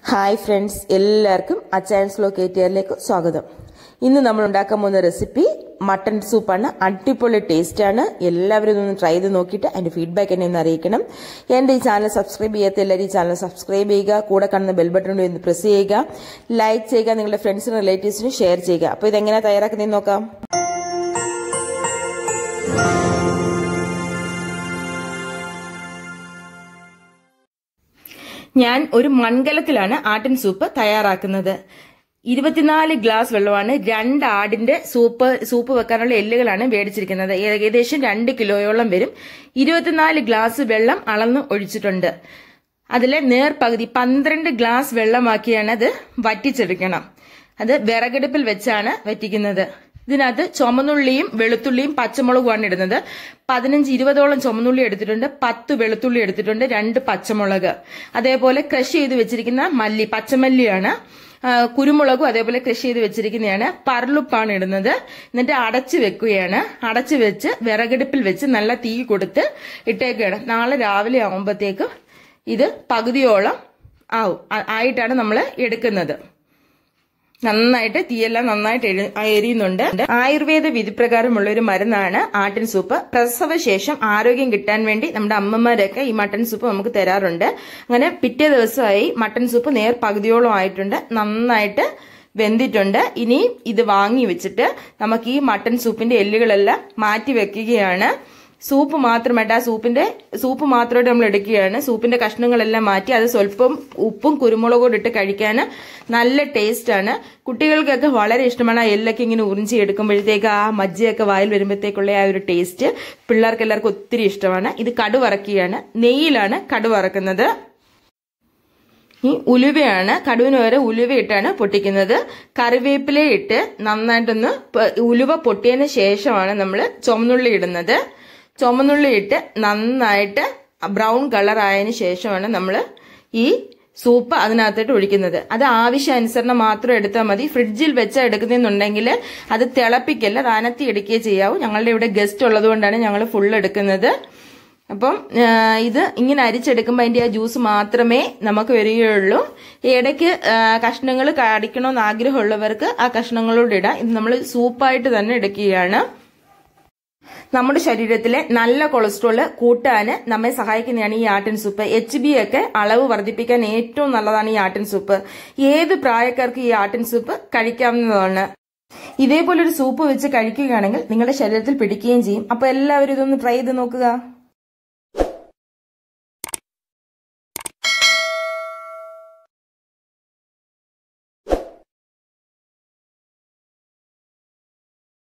hi friends എല്ലാവർക്കും Achayans law കേറ്റിയറിലേക്ക് സ്വാഗതം ഇന്ന് നമ്മൾ ഉണ്ടാക്കാൻ പോകുന്ന റെസിപ്പി മട്ടൺ സൂപ്പാണ് അടിപൊളി ടേസ്റ്റാണ് എല്ലാവരും ഇതൊന്ന് ട്രൈ ചെയ്ത് നോക്കിയിട്ട് അതിന്റെ ഫീഡ്ബാക്ക് എന്നെ ഒന്ന് അറിയിക്കണം എൻ്റെ ഈ ചാനൽ സബ്സ്ക്രൈബ് ചെയ്യാത്ത എല്ലാവരും ഈ ചാനൽ സബ്സ്ക്രൈബ് ചെയ്യുക കൂടെ കാണുന്ന ബെൽ ബട്ടൺ ഒന്ന് പ്രസ് ചെയ്യുക ലൈക്ക് ചെയ്യുക നിങ്ങളുടെ ഫ്രണ്ട്സിനും റിലേറ്റീവ്സിനും ഷെയർ ചെയ്യുക അപ്പോൾ ഇതെങ്ങനെയാണ് തയ്യാറാക്കുന്നതെന്ന് നോക്കാം ഞാൻ ഒരു മൺകലത്തിലാണ് ആട്ടിൻ സൂപ്പ് തയ്യാറാക്കുന്നത് ഇരുപത്തിനാല് ഗ്ലാസ് വെള്ളമാണ് രണ്ട് ആടിന്റെ സൂപ്പ് സൂപ്പ് വെക്കാനുള്ള എല്ലുകളാണ് മേടിച്ചിരിക്കുന്നത് ഏകദേശം രണ്ട് കിലോയോളം വരും ഇരുപത്തിനാല് ഗ്ലാസ് വെള്ളം അളന്ന് ഒഴിച്ചിട്ടുണ്ട് അതിലെ നേർപകുതി പന്ത്രണ്ട് ഗ്ലാസ് വെള്ളമാക്കിയാണ് അത് വറ്റിച്ചെടുക്കണം അത് വിറകടുപ്പിൽ വെച്ചാണ് വറ്റിക്കുന്നത് ഇതിനകത്ത് ചുമന്നുള്ളിയും വെളുത്തുള്ളിയും പച്ചമുളകുമാണ് ഇടുന്നത് പതിനഞ്ച് ഇരുപതോളം ചുമന്നുള്ളി എടുത്തിട്ടുണ്ട് പത്ത് വെളുത്തുള്ളി എടുത്തിട്ടുണ്ട് രണ്ട് പച്ചമുളക് അതേപോലെ ക്രഷ് ചെയ്ത് വെച്ചിരിക്കുന്ന മല്ലി പച്ചമല്ലിയാണ് കുരുമുളകും അതേപോലെ കൃഷി ചെയ്ത് വെച്ചിരിക്കുന്നതാണ് പർലുപ്പാണ് ഇടുന്നത് എന്നിട്ട് അടച്ചു വെക്കുകയാണ് അടച്ചു വെച്ച് വിറകടുപ്പിൽ വെച്ച് നല്ല തീ കൊടുത്ത് ഇട്ടേക്കുകയാണ് നാളെ രാവിലെ ആകുമ്പോഴത്തേക്കും ഇത് പകുതിയോളം ആവും ആയിട്ടാണ് നമ്മൾ എടുക്കുന്നത് നന്നായിട്ട് തീയെല്ലാം നന്നായിട്ട് എരിയുന്നുണ്ട് ആയുർവേദ വിധിപ്രകാരമുള്ള ഒരു മരുന്നാണ് ആട്ടിൻ സൂപ്പ് പ്രസവ ശേഷം ആരോഗ്യം കിട്ടാൻ വേണ്ടി നമ്മുടെ അമ്മമാരൊക്കെ ഈ മട്ടൻ സൂപ്പ് നമുക്ക് തരാറുണ്ട് അങ്ങനെ പിറ്റേ ദിവസമായി മട്ടൻ സൂപ്പ് നേർ പകുതിയോളം ആയിട്ടുണ്ട് നന്നായിട്ട് വെന്തിട്ടുണ്ട് ഇനി ഇത് വാങ്ങി വെച്ചിട്ട് നമുക്ക് ഈ മട്ടൻ സൂപ്പിന്റെ എല്ലുകളെല്ലാം മാറ്റി വെക്കുകയാണ് സൂപ്പ് മാത്രമായിട്ട് ആ സൂപ്പിന്റെ സൂപ്പ് മാത്രമായിട്ട് നമ്മൾ എടുക്കുകയാണ് സൂപ്പിന്റെ കഷ്ണങ്ങളെല്ലാം മാറ്റി അത് സ്വല്പം ഉപ്പും കുരുമുളകും ഇട്ട് കഴിക്കാൻ നല്ല ടേസ്റ്റാണ് കുട്ടികൾക്കൊക്കെ വളരെ ഇഷ്ടമാണ് ആ എല്ലൊക്കെ ഇങ്ങനെ ഉറിഞ്ചി എടുക്കുമ്പോഴത്തേക്ക് ആ മജ്ജയൊക്കെ വായിൽ വരുമ്പോഴത്തേക്കുള്ള ആ ഒരു ടേസ്റ്റ് പിള്ളേർക്ക് എല്ലാവർക്കും ഒത്തിരി ഇഷ്ടമാണ് ഇത് കടുവറക്കുകയാണ് നെയ്യിലാണ് കടുവറക്കുന്നത് ഈ ഉലുവയാണ് കടുവിന് വരെ ഉലുവ ഇട്ടാണ് പൊട്ടിക്കുന്നത് കറിവേപ്പില ഇട്ട് നന്നായിട്ടൊന്ന് ഉലുവ പൊട്ടിയതിന് ശേഷമാണ് നമ്മൾ ചുമന്നുള്ളി ഇടുന്നത് ചുമന്നുള്ളി ഇട്ട് നന്നായിട്ട് ബ്രൗൺ കളർ ആയതിനു ശേഷമാണ് നമ്മൾ ഈ സൂപ്പ് അതിനകത്തോട്ട് ഒഴിക്കുന്നത് അത് ആവശ്യാനുസരണം മാത്രം എടുത്താൽ മതി ഫ്രിഡ്ജിൽ വെച്ച് എടുക്കുന്നെന്നുണ്ടെങ്കിൽ അത് തിളപ്പിക്കല്ല അത് അനത്തി എടുക്കുകയേ ചെയ്യാവൂ ഞങ്ങളുടെ ഇവിടെ ഗസ്റ്റ് ഉള്ളതുകൊണ്ടാണ് ഞങ്ങൾ ഫുൾ എടുക്കുന്നത് അപ്പം ഇത് ഇങ്ങനെ അരിച്ചെടുക്കുമ്പോൾ അതിൻ്റെ ആ ജ്യൂസ് മാത്രമേ നമുക്ക് വരികയുള്ളൂ ഇടയ്ക്ക് കഷ്ണങ്ങൾ കടിക്കണമെന്ന് ആഗ്രഹമുള്ളവർക്ക് ആ കഷ്ണങ്ങളോട് ഇടാം ഇത് നമ്മൾ സൂപ്പായിട്ട് തന്നെ എടുക്കുകയാണ് നമ്മുടെ ശരീരത്തിലെ നല്ല കൊളസ്ട്രോൾ കൂട്ടാൻ നമ്മെ സഹായിക്കുന്നതാണ് ഈ ആട്ടിൻ സൂപ്പ് എച്ച് ബി ഒക്കെ അളവ് വർദ്ധിപ്പിക്കാൻ ഏറ്റവും നല്ലതാണ് ഈ ആട്ടിൻ സൂപ്പ് ഏത് പ്രായക്കാർക്ക് ഈ ആട്ടിൻ സൂപ്പ് കഴിക്കാവുന്നതാണ് ഇതേപോലെ ഒരു സൂപ്പ് വെച്ച് കഴിക്കുകയാണെങ്കിൽ നിങ്ങളുടെ ശരീരത്തിൽ പിടിക്കുകയും ചെയ്യും അപ്പൊ എല്ലാവരും ഇതൊന്ന് ട്രൈ ചെയ്ത് നോക്കുക